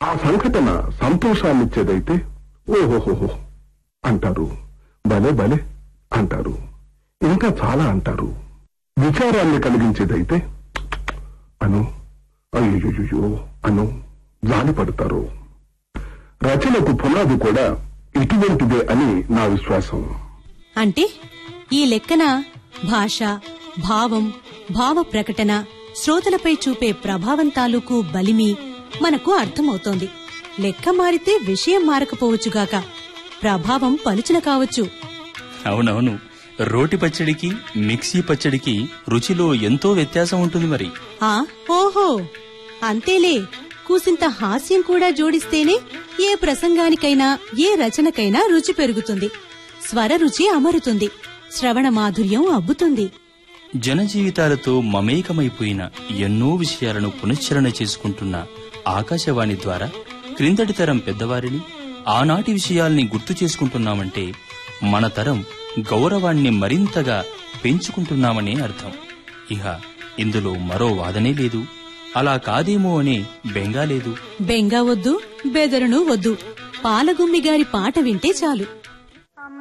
ఆ సంఘటన సంతోషాన్నిచ్చేదైతే ఓహోహోహో అంటారు భలే భలే అంటారు ఇంకా చాలా అంటారు విచారాన్ని కలిగించేదైతే అను అయ్యో అను జాలి పడతారు రచనకు పునాది కూడా ఇటువంటిదే అని నా విశ్వాసం అంటే ఈ లెక్కన భాష భావం భావ ప్రకటన శ్రోతలపై చూపే ప్రభావం తాలూకు బలిమి మనకు అర్థమవుతోంది లెక్క మారితే విషయం మారకపోవచ్చుగాక ప్రభావం పలుచన కావచ్చు అవునవును రోటి పచ్చడికి మిక్సీ పచ్చడికి రుచిలో ఎంతో వ్యత్యాసం ఉంటుంది మరి ఆ ఓహో అంతేలే కూసింత హాస్యం కూడా జోడిస్తేనే ఏ ప్రసంగానికైనా ఏ రచనకైనా రుచి పెరుగుతుంది స్వర రుచి అమరుతుంది శ్రవణ మాధుర్యం అబ్బుతుంది జనజీవితాలతో మమేకమైపోయిన ఎన్నో విషయాలను పునశ్చరణ చేసుకుంటున్న ఆకాశవాణి ద్వారా క్రిందటి తరం పెద్దవారిని ఆనాటి విషయాల్ని గుర్తు చేసుకుంటున్నామంటే మన తరం గౌరవాన్ని మరింతగా పెంచుకుంటున్నామనే అర్థం ఇహ ఇందులో మరో వాదనే లేదు అలా కాదేమో అనే బెంగా లేదు బెంగా వద్దు బెదరును వద్దు పాలగుమ్మి గారి పాట వింటే చాలు